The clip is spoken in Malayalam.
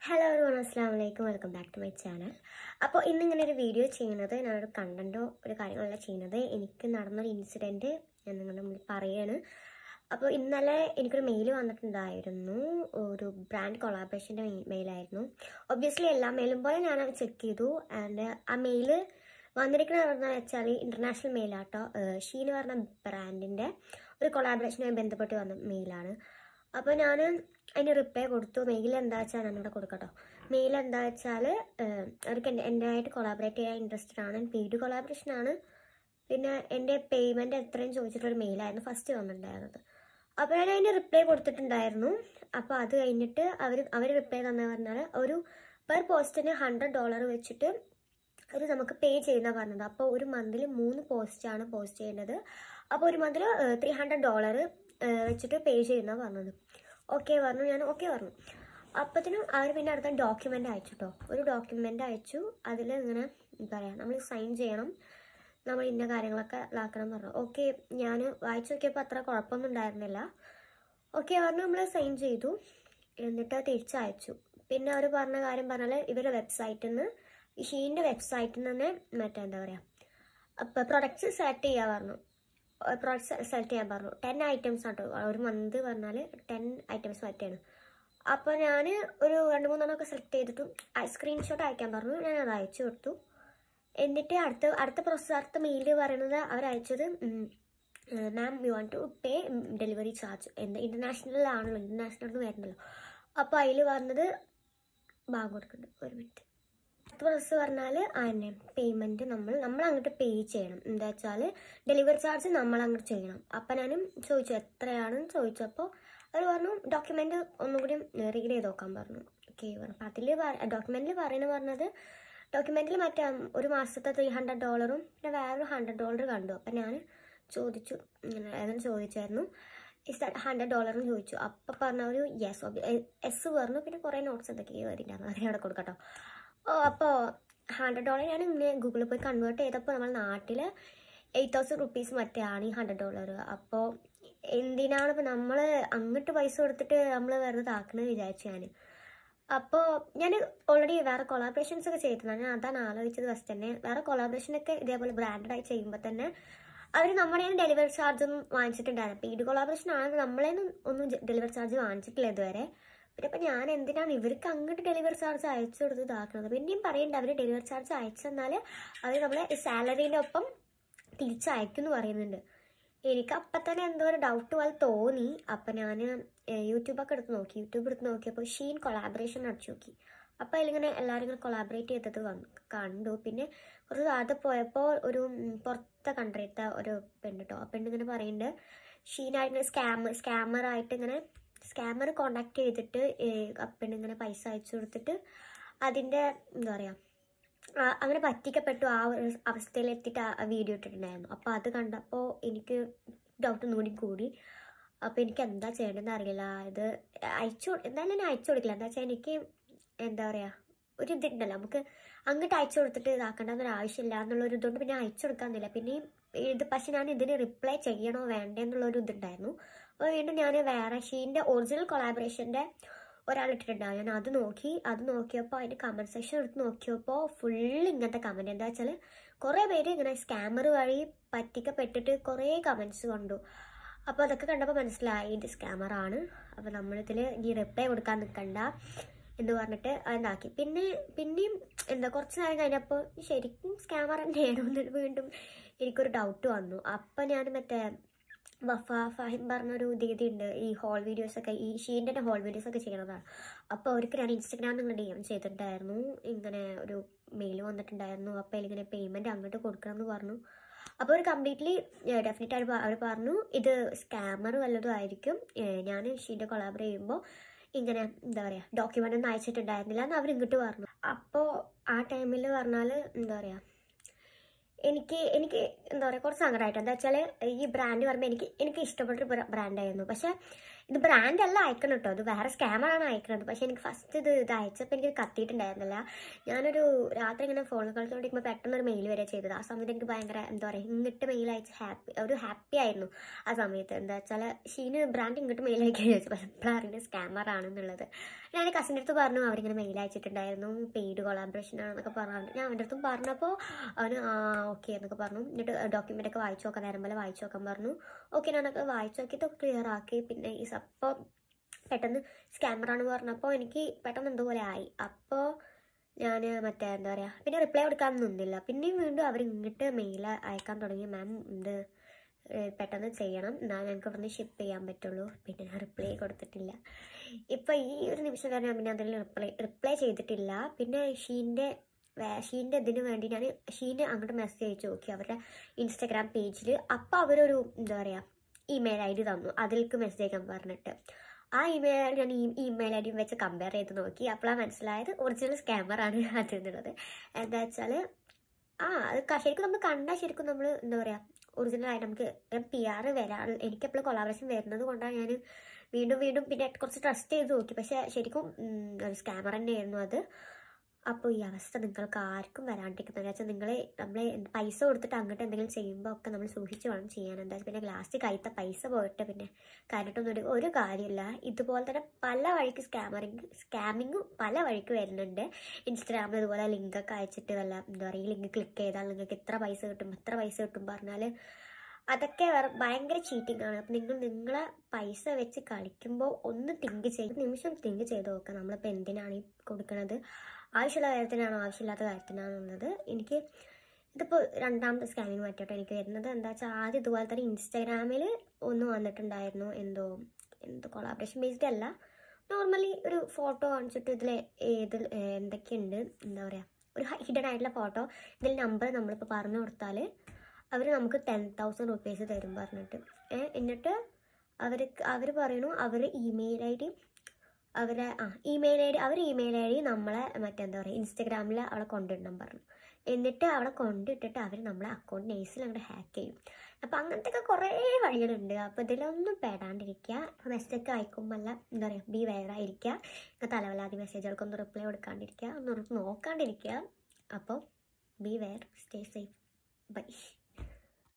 ഹലോ എവരിവൺ അസ്സാം വലൈക്കും welcome back to my channel അപ്പോൾ ഇന്ന് ഇങ്ങനെ ഒരു വീഡിയോ ചെയ്യുന്നത് ഞാനൊരു കണ്ടൻറ്റോ ഒരു കാര്യങ്ങളല്ല ചെയ്യുന്നത് എനിക്ക് നടന്നൊരു ഇൻസിഡൻറ്റ് ഞാൻ നിങ്ങളുടെ മുന്നിൽ പറയാണ് അപ്പോൾ ഇന്നലെ എനിക്കൊരു മെയിൽ വന്നിട്ടുണ്ടായിരുന്നു ഒരു ബ്രാൻഡ് കൊളാബറേഷൻ്റെ മെയിലായിരുന്നു ഒബ്വിയസ്ലി എല്ലാ മെയിലും പോലെ ഞാൻ ചെക്ക് ചെയ്തു ആൻഡ് ആ മെയിൽ വന്നിരിക്കുന്നത് പറഞ്ഞാൽ വെച്ചാൽ ഇൻ്റർനാഷണൽ മെയിലാട്ടോ ഷീന് പറഞ്ഞ ബ്രാൻഡിൻ്റെ ഒരു കൊളാബറേഷനുമായി ബന്ധപ്പെട്ട് വന്ന മെയിലാണ് അപ്പോൾ ഞാൻ അതിന് റിപ്ലൈ കൊടുത്തു മെയിൽ എന്താ വെച്ചാൽ ഞാനിവിടെ കൊടുക്കട്ടോ മെയിൽ എന്താ വെച്ചാൽ അവർക്ക് എൻ്റെ എൻ്റെ ആയിട്ട് കൊളാബറേറ്റ് ചെയ്യാൻ ഇൻട്രസ്റ്റഡ് ആണ് പെയ്ഡ് കൊളാബറേഷൻ ആണ് പിന്നെ എൻ്റെ പേയ്മെൻറ്റ് എത്രയും ചോദിച്ചിട്ടൊരു മെയിലായിരുന്നു ഫസ്റ്റ് വന്നിട്ടുണ്ടായിരുന്നത് അപ്പോൾ ഞാൻ അതിന് റിപ്ലൈ കൊടുത്തിട്ടുണ്ടായിരുന്നു അപ്പോൾ അത് കഴിഞ്ഞിട്ട് അവർ അവർ റിപ്ലൈ തന്നെ പറഞ്ഞാൽ ഒരു പെർ പോസ്റ്റിന് ഹൺഡ്രഡ് ഡോളർ വെച്ചിട്ട് അവർ നമുക്ക് പേ ചെയ്യുന്ന പറഞ്ഞത് അപ്പോൾ ഒരു മന്തിൽ മൂന്ന് പോസ്റ്റാണ് പോസ്റ്റ് ചെയ്യേണ്ടത് അപ്പോൾ ഒരു മന്തിൽ ത്രീ ഹൺഡ്രഡ് ഡോളർ വെച്ചിട്ട് പേ ചെയ്യുന്ന പറഞ്ഞത് ഓക്കെ പറഞ്ഞു ഞാൻ ഓക്കെ പറഞ്ഞു അപ്പത്തിനും അവർ പിന്നെ അടുത്ത ഡോക്യുമെൻ്റ് അയച്ചു കേട്ടോ ഒരു ഡോക്യുമെൻ്റ് അയച്ചു അതിൽ ഇങ്ങനെ എന്താ പറയുക നമ്മൾ സൈൻ ചെയ്യണം നമ്മൾ ഇന്ന കാര്യങ്ങളൊക്കെ ഇതാക്കണം പറഞ്ഞു ഓക്കെ ഞാൻ വായിച്ചു നോക്കിയപ്പോൾ അത്ര കുഴപ്പമൊന്നും ഉണ്ടായിരുന്നില്ല ഓക്കെ പറഞ്ഞു നമ്മൾ സൈൻ ചെയ്തു എന്നിട്ട് തിരിച്ചയച്ചു പിന്നെ അവർ പറഞ്ഞ കാര്യം പറഞ്ഞാൽ ഇവരുടെ വെബ്സൈറ്റിൽ നിന്ന് ഷീൻ്റെ വെബ്സൈറ്റിൽ നിന്ന് മറ്റേ എന്താ പറയുക അപ്പോൾ പ്രൊഡക്ട്സ് സെലക്ട് ചെയ്യാൻ പറഞ്ഞു പ്രോഡക്ട്സ് സെലക്ട് ചെയ്യാൻ പറഞ്ഞു ടെൻ ഐറ്റംസ് ആട്ടോ ഒരു മന്ത് പറഞ്ഞാൽ ടെൻ ഐറ്റംസ് പറ്റിയാണ് അപ്പോൾ ഞാൻ ഒരു രണ്ട് മൂന്നെണ്ണമൊക്കെ സെലക്ട് ചെയ്തിട്ടും സ്ക്രീൻഷോട്ട് അയക്കാൻ പറഞ്ഞു ഞാൻ അത് അയച്ചു കൊടുത്തു എന്നിട്ട് അടുത്ത അടുത്ത പ്രോസസ് അടുത്ത മെയിൽ പറയുന്നത് അവർ അയച്ചത് ma'am you want to pay delivery charge എന്താ ഇൻ്റർനാഷണലിലാണല്ലോ ഇൻ്റർനാഷണൽ വരുന്നല്ലോ അപ്പോൾ അതിൽ പറഞ്ഞത് ബാഗ് കൊടുക്കുന്നുണ്ട് ഒരു മിനിറ്റ് പ്രോസസ്സ് പറഞ്ഞാൽ അതിനെ പേയ്മെൻറ്റ് നമ്മൾ നമ്മൾ അങ്ങോട്ട് പേ ചെയ്യണം എന്താ വെച്ചാൽ ഡെലിവറി ചാർജ് നമ്മൾ അങ്ങോട്ട് ചെയ്യണം അപ്പം ഞാനും ചോദിച്ചു എത്രയാണെന്ന് ചോദിച്ചപ്പോൾ അവർ പറഞ്ഞു ഡോക്യുമെൻ്റ് ഒന്നും കൂടി റീഡ് ചെയ്ത് നോക്കാൻ പറഞ്ഞു ഓക്കെ പറഞ്ഞു അപ്പം അതിൽ ഡോക്യുമെൻറ്റിൽ പറയുന്നത് പറഞ്ഞത് ഡോക്യുമെൻറ്റിൽ മറ്റേ ഒരു മാസത്തെ ത്രീ ഹൺഡ്രഡ് ഡോളറും പിന്നെ വേറൊരു ഹൺഡ്രഡ് ഡോളർ കണ്ടു അപ്പം ഞാൻ ചോദിച്ചു ഇങ്ങനെ ഏതാണ് ചോദിച്ചായിരുന്നു ഇസ് ദാറ്റ് ഹൺഡ്രഡ് ഡോളറും ചോദിച്ചു അപ്പം പറഞ്ഞ ഒരു യെസ് എസ് പറഞ്ഞു പിന്നെ കുറേ നോട്ട്സ് എന്തൊക്കെയോ വരുന്നുണ്ടായിരുന്നു അതൊക്കെ അവിടെ കൊടുക്കട്ടോ ഓ അപ്പോൾ ഹൺഡ്രഡ് ഡോളർ ഞാൻ ഇങ്ങനെ ഗൂഗിളിൽ പോയി കൺവേർട്ട് ചെയ്തപ്പോൾ നമ്മൾ നാട്ടിൽ എയ്റ്റ് തൗസൻഡ് റുപ്പീസ് മറ്റാണ് ഈ ഹൺഡ്രഡ് ഡോളർ അപ്പോൾ എന്തിനാണ് ഇപ്പോൾ നമ്മൾ അങ്ങോട്ട് പൈസ കൊടുത്തിട്ട് നമ്മൾ വെറുതെ താക്കണമെന്ന് വിചാരിച്ചു ഞാൻ അപ്പോൾ ഞാൻ ഓൾറെഡി വേറെ കൊളാബറേഷൻസ് ഒക്കെ ചെയ്തിട്ടുണ്ട് ഞാൻ അതാണ് ആലോചിച്ചത് ഫസ്റ്റ് തന്നെ വേറെ കൊളാബറേഷനൊക്കെ ഇതേപോലെ ബ്രാൻഡായി ചെയ്യുമ്പോൾ തന്നെ അവർ നമ്മളെ ഡെലിവറി ചാർജൊന്നും വാങ്ങിച്ചിട്ടുണ്ടായിരുന്നു പെയ്ഡ് കൊളാബറേഷൻ ആണെങ്കിൽ നമ്മളേന്നും ഒന്നും ഡെലിവറി ചാർജ് വാങ്ങിച്ചിട്ടില്ല ഇതുവരെ പിന്നെ ഇപ്പം ഞാൻ എന്തിനാണ് ഇവർക്ക് അങ്ങോട്ട് ഡെലിവറി ചാർജ് അയച്ചു കൊടുത്ത് ഇതാക്കുന്നത് പിന്നെയും പറയണ്ട അവർ ഡെലിവറി ചാർജ് അയച്ചെന്നാൽ അവർ നമ്മളെ സാലറീൻ്റെ ഒപ്പം തിരിച്ചയക്കും എന്ന് പറയുന്നുണ്ട് എനിക്ക് അപ്പം തന്നെ എന്തോ ഒരു ഡൗട്ട് പോലെ തോന്നി അപ്പം ഞാൻ യൂട്യൂബൊക്കെ എടുത്ത് നോക്കി യൂട്യൂബ് എടുത്ത് നോക്കിയപ്പോൾ ഷീൻ കൊളാബറേഷൻ അടിച്ചു നോക്കി അപ്പോൾ അതിലിങ്ങനെ എല്ലാവരും ഇങ്ങനെ കൊളാബറേറ്റ് ചെയ്തത് വന്നു കണ്ടു പിന്നെ കുറച്ച് താഴത്തെ പോയപ്പോൾ ഒരു പുറത്തെ കൺട്രിത്തെ ഒരു പെണ്ണ് കേട്ടോ ആ പെണ്ണിങ്ങനെ പറയുന്നുണ്ട് ഷീനായിട്ട് സ്കാം സ്കാമറായിട്ട് ഇങ്ങനെ സ്കാമർ കോണ്ടാക്ട് ചെയ്തിട്ട് പെണ്ണിങ്ങനെ പൈസ അയച്ചു കൊടുത്തിട്ട് അതിൻ്റെ എന്താ പറയുക അങ്ങനെ പറ്റിക്കപ്പെട്ടു ആ ഒരു അവസ്ഥയിൽ എത്തിയിട്ട് ആ വീഡിയോ ഇട്ടിട്ടുണ്ടായിരുന്നു അപ്പോൾ അത് കണ്ടപ്പോൾ എനിക്ക് ഡൗട്ട് ഒന്നുകൂടി കൂടി അപ്പോൾ എനിക്ക് എന്താ ചെയ്യേണ്ടതെന്ന് അറിയില്ല ഇത് അയച്ചു എന്തായാലും ഞാൻ അയച്ചു കൊടുക്കില്ല എന്താ വെച്ചാൽ എനിക്ക് എന്താ പറയുക ഒരു ഇതുണ്ടല്ലോ നമുക്ക് അങ്ങോട്ട് അയച്ചു കൊടുത്തിട്ട് ഇതാക്കേണ്ടെന്നൊരു ആവശ്യമില്ല എന്നുള്ളൊരു ഇതുകൊണ്ട് പിന്നെ അയച്ചു കൊടുക്കാന്നില്ല പിന്നെയും ഇത് പക്ഷെ ഞാൻ ഇതിന് റിപ്ലൈ ചെയ്യണോ വേണ്ടേ എന്നുള്ളൊരു ഇതുണ്ടായിരുന്നു അപ്പോൾ വീണ്ടും ഞാൻ വേറെ ഷീൻ്റെ ഒറിജിനൽ കൊളാബറേഷൻ്റെ ഒരാൾ ഇട്ടിട്ടുണ്ടാവും ഞാൻ അത് നോക്കി അത് നോക്കിയപ്പോൾ അതിൻ്റെ കമൻറ്റ് സെക്ഷൻ എടുത്ത് നോക്കിയപ്പോൾ ഫുൾ ഇങ്ങനത്തെ കമൻറ്റ് എന്താ വെച്ചാൽ കുറേ പേര് ഇങ്ങനെ സ്കാമർ വഴി പറ്റിക്കപ്പെട്ടിട്ട് കുറേ കമൻറ്റ്സ് കണ്ടു അപ്പോൾ അതൊക്കെ കണ്ടപ്പോൾ മനസ്സിലായി ഇത് സ്കാമറാണ് അപ്പോൾ നമ്മളിതിൽ ഈ റിപ്ലൈ കൊടുക്കാൻ നിൽക്കണ്ട എന്ന് പറഞ്ഞിട്ട് എന്താക്കി പിന്നെ പിന്നെയും എന്താ കുറച്ച് നേരം കഴിഞ്ഞപ്പോൾ ശരിക്കും സ്കാമർ തന്നെയാണോ എന്ന് വീണ്ടും എനിക്കൊരു ഡൗട്ട് വന്നു അപ്പം ഞാൻ മറ്റേ വഫ ഫഹിം പറഞ്ഞൊരു ദീദി ഉണ്ട് ഈ ഹോൾ വീഡിയോസ് ഒക്കെ ഈ ഷീൻ്റെ തന്നെ ഹോൾ വീഡിയോസ് ഒക്കെ ചെയ്യുന്നതാണ് അപ്പോൾ അവർക്ക് ഞാൻ ഇൻസ്റ്റഗ്രാമിൽ നിങ്ങൾ ഡി എം ചെയ്തിട്ടുണ്ടായിരുന്നു ഇങ്ങനെ ഒരു മെയിൽ വന്നിട്ടുണ്ടായിരുന്നു അപ്പോൾ അതിലിങ്ങനെ പേയ്മെൻറ്റ് അങ്ങോട്ട് കൊടുക്കണം എന്ന് പറഞ്ഞു അപ്പോൾ ഒരു കംപ്ലീറ്റ്ലി ഡെഫിനറ്റ് ആയിട്ട് അവർ പറഞ്ഞു ഇത് സ്കാമർ വല്ലതും ആയിരിക്കും ഞാൻ ഷീൻ്റെ കൊളാബർ ചെയ്യുമ്പോൾ ഇങ്ങനെ എന്താ പറയുക ഡോക്യുമെൻ്റ് ഒന്നും അയച്ചിട്ടുണ്ടായിരുന്നില്ല എന്ന് അവർ ഇങ്ങോട്ട് പറഞ്ഞു അപ്പോൾ ആ ടൈമിൽ പറഞ്ഞാൽ എന്താ പറയുക എനിക്ക് എനിക്ക് എന്താ പറയുക കുറച്ച് സങ്കടമായിട്ട് എന്താ വെച്ചാൽ ഈ ബ്രാൻഡ് പറയുമ്പോൾ എനിക്ക് എനിക്ക് ഇഷ്ടപ്പെട്ടൊരു ബ്രാൻഡായിരുന്നു പക്ഷേ ഇത് ബ്രാൻഡ് അല്ല അയക്കണം കേട്ടോ ഇത് വേറെ സ്കാമറാണ് അയക്കുന്നത് പക്ഷേ എനിക്ക് ഫസ്റ്റ് ഇത് ഇത് അയച്ചപ്പോൾ എനിക്ക് കത്തിയിട്ടുണ്ടായിരുന്നില്ല ഞാനൊരു രാത്രി ഇങ്ങനെ ഫോൺ കളിച്ചുകൊണ്ടിരിക്കുമ്പോൾ പെട്ടെന്ന് ഒരു മെയിൽ വരെ ചെയ്തത് ആ സമയത്ത് എനിക്ക് ഭയങ്കര എന്താ പറയുക ഇങ്ങോട്ട് മെയിൽ അയച്ച് ഹാപ്പി ഒരു ഹാപ്പി ആയിരുന്നു ആ സമയത്ത് എന്താ വെച്ചാൽ ഷീന് ബ്രാൻഡ് ഇങ്ങോട്ട് മെയിൽ അയക്കാൻ ചോദിച്ചു പക്ഷേ എപ്പോഴാണ് അറിയുന്നത് സ്കാമറാണെന്നുള്ളത് ഞാൻ കസിൻ്റെ അടുത്ത് പറഞ്ഞു അവരിങ്ങനെ മെയിൽ അയച്ചിട്ടുണ്ടായിരുന്നു പെയ്ഡ് കൊളാബറേഷൻ ആണെന്നൊക്കെ പറഞ്ഞു ഞാൻ അവൻ്റെ അടുത്തും പറഞ്ഞപ്പോൾ അവന് ആ ഓക്കെ എന്നൊക്കെ പറഞ്ഞു എന്നിട്ട് ഡോക്യുമെൻ്റ് ഒക്കെ വായിച്ചു നോക്കാൻ നേരം പോലെ വായിച്ചു നോക്കാൻ പറഞ്ഞു ഓക്കെ ഞാനൊക്കെ വായിച്ചു നോക്കിയിട്ട് ക്ലിയർ ആക്കി പിന്നെ ഈ അപ്പോൾ പെട്ടെന്ന് സ്കാമറാണെന്ന് പറഞ്ഞപ്പോൾ എനിക്ക് പെട്ടെന്ന് എന്തോപോലെ ആയി അപ്പോൾ ഞാൻ മറ്റേ എന്താ പറയുക പിന്നെ റിപ്ലൈ കൊടുക്കാൻ നിന്നില്ല പിന്നെയും വീണ്ടും അവർ ഇങ്ങോട്ട് മെയിൽ അയക്കാൻ തുടങ്ങി മാം ഇത് ഏഹ് പെട്ടെന്ന് ചെയ്യണം എന്നാൽ ഞങ്ങൾക്ക് ഇവിടുന്ന് ഷിപ്പ് ചെയ്യാൻ പറ്റുള്ളൂ പിന്നെ ഞാൻ റിപ്ലൈ കൊടുത്തിട്ടില്ല ഇപ്പം ഈ ഒരു നിമിഷം വരെ ഞാൻ പിന്നെ അതിൽ റിപ്ലൈ റിപ്ലൈ ചെയ്തിട്ടില്ല പിന്നെ ഷീൻ്റെ ഷീൻ്റെ ഇതിന് വേണ്ടി ഞാൻ ഷീന് അങ്ങോട്ട് മെസ്സേജ് അയച്ചു നോക്കി അവരുടെ ഇൻസ്റ്റഗ്രാം പേജിൽ അപ്പോൾ അവരൊരു എന്താ പറയുക ഇമെയിൽ ഐ ഡി തന്നു അതിലേക്ക് മെസ്സേജ് അയക്കാൻ പറഞ്ഞിട്ട് ആ ഇമെയിൽ ഞാൻ ഈ ഇമെയിൽ ഐ ഡിയും വെച്ച് കമ്പയർ ചെയ്ത് നോക്കി അപ്പോഴാണ് മനസ്സിലായത് ഒറിജിനൽ സ്കാമറാണ് അത് എന്നുള്ളത് എന്താ വെച്ചാൽ ആ അത് ക- ശരിക്കും നമ്മൾ കണ്ടാൽ ശരിക്കും നമ്മൾ എന്താ പറയുക ഒറിജിനൽ ആയിട്ട് നമുക്ക് പി ആർ വരാൻ എനിക്ക് എപ്പോഴും കൊളാബറേഷൻ വരുന്നത് കൊണ്ടാണ് ഞാൻ വീണ്ടും വീണ്ടും പിന്നെ കുറച്ച് ട്രസ്റ്റ് ചെയ്ത് നോക്കി പക്ഷേ ശരിക്കും ഉം, ഒരു സ്കാമർ തന്നെയായിരുന്നു അത് അപ്പോൾ ഈ അവസ്ഥ നിങ്ങൾക്ക് ആർക്കും വരാണ്ടിരിക്കുന്നത് വെച്ചാൽ നിങ്ങൾ നമ്മൾ പൈസ കൊടുത്തിട്ട് അങ്ങോട്ട് എന്തെങ്കിലും ചെയ്യുമ്പോൾ ഒക്കെ നമ്മൾ സൂക്ഷിച്ച് വേണം ചെയ്യാൻ എന്താ വെച്ചാൽ പിന്നെ ലാസ്റ്റ് കൈത്ത പൈസ പോയിട്ട് പിന്നെ കാര്യമായിട്ടൊന്നും ഒരു ഒരു കാര്യമില്ല ഇതുപോലെ തന്നെ പല വഴിക്ക് സ്കാമറിങ് സ്കാമിങ്ങും പല വഴിക്ക് വരുന്നുണ്ട് ഇൻസ്റ്റാഗ്രാമിൽ ഇതുപോലെ ലിങ്കൊക്കെ അയച്ചിട്ട് വല്ല എന്താ പറയുക ലിങ്ക് ക്ലിക്ക് ചെയ്താൽ നിങ്ങൾക്ക് ഇത്ര പൈസ കിട്ടും ഇത്ര പൈസ കിട്ടും പറഞ്ഞാൽ അതൊക്കെ വേറെ ഭയങ്കര ചീറ്റിംഗ് ആണ് അപ്പം നിങ്ങൾ നിങ്ങളെ പൈസ വെച്ച് കളിക്കുമ്പോൾ ഒന്ന് തിങ്ക് ചെയ്ത് നിമിഷം തിങ്ക് ചെയ്ത് നോക്കുക നമ്മളിപ്പോൾ എന്തിനാണ് ഈ കൊടുക്കുന്നത് ആവശ്യമുള്ള കാര്യത്തിനാണോ ആവശ്യമില്ലാത്ത കാര്യത്തിനാണോ എന്നുള്ളത് എനിക്ക് ഇതിപ്പോൾ രണ്ടാമത്തെ സ്കാമിങ് പറ്റോട്ടെ എനിക്ക് വരുന്നത് എന്താ വെച്ചാൽ ആദ്യം ഇതുപോലെ തന്നെ ഇൻസ്റ്റാഗ്രാമിൽ ഒന്ന് വന്നിട്ടുണ്ടായിരുന്നു എന്തോ എന്തോ കൊളാബറേഷൻ ബേസ്ഡ് അല്ല നോർമലി ഒരു ഫോട്ടോ കാണിച്ചിട്ട് ഇതിൽ ഏത് എന്തൊക്കെയുണ്ട് എന്താ പറയുക ഒരു ഹിഡൻ ആയിട്ടുള്ള ഫോട്ടോ ഇതിൽ നമ്പർ നമ്മളിപ്പോൾ പറഞ്ഞു കൊടുത്താൽ അവർ നമുക്ക് ടെൻ തൗസൻഡ് റുപ്പീസ് തരും പറഞ്ഞിട്ട് ഏ, എന്നിട്ട് അവർ അവർ പറയണു അവർ ഇമെയിൽ ഐ ഡി അവരെ ആ ഇമെയിൽ ഐ ഡി അവർ ഇമെയിൽ ഐ ഡി നമ്മളെ മറ്റെന്താ പറയുക ഇൻസ്റ്റഗ്രാമിൽ അവളെ കൊണ്ടിടണം പറഞ്ഞു എന്നിട്ട് അവളെ കൊണ്ടിട്ടിട്ട് അവർ നമ്മളെ അക്കൗണ്ട് നെയ്സിൽ അങ്ങോട്ട് ഹാക്ക് ചെയ്യും അപ്പോൾ അങ്ങനത്തെ ഒക്കെ കുറേ വഴികളുണ്ട് അപ്പോൾ ഇതിലൊന്നും പെടാണ്ടിരിക്കുക മെസ്സേജ് അയക്കുമ്പോൾ അല്ല എന്താ പറയുക ബി വെയറായിരിക്കുക ഇങ്ങനെ തലവലാതി മെസ്സേജുകൾക്കൊന്നും റിപ്ലൈ കൊടുക്കാണ്ടിരിക്കുക ഒന്നും നോക്കാണ്ടിരിക്കുക അപ്പോൾ be aware stay safe by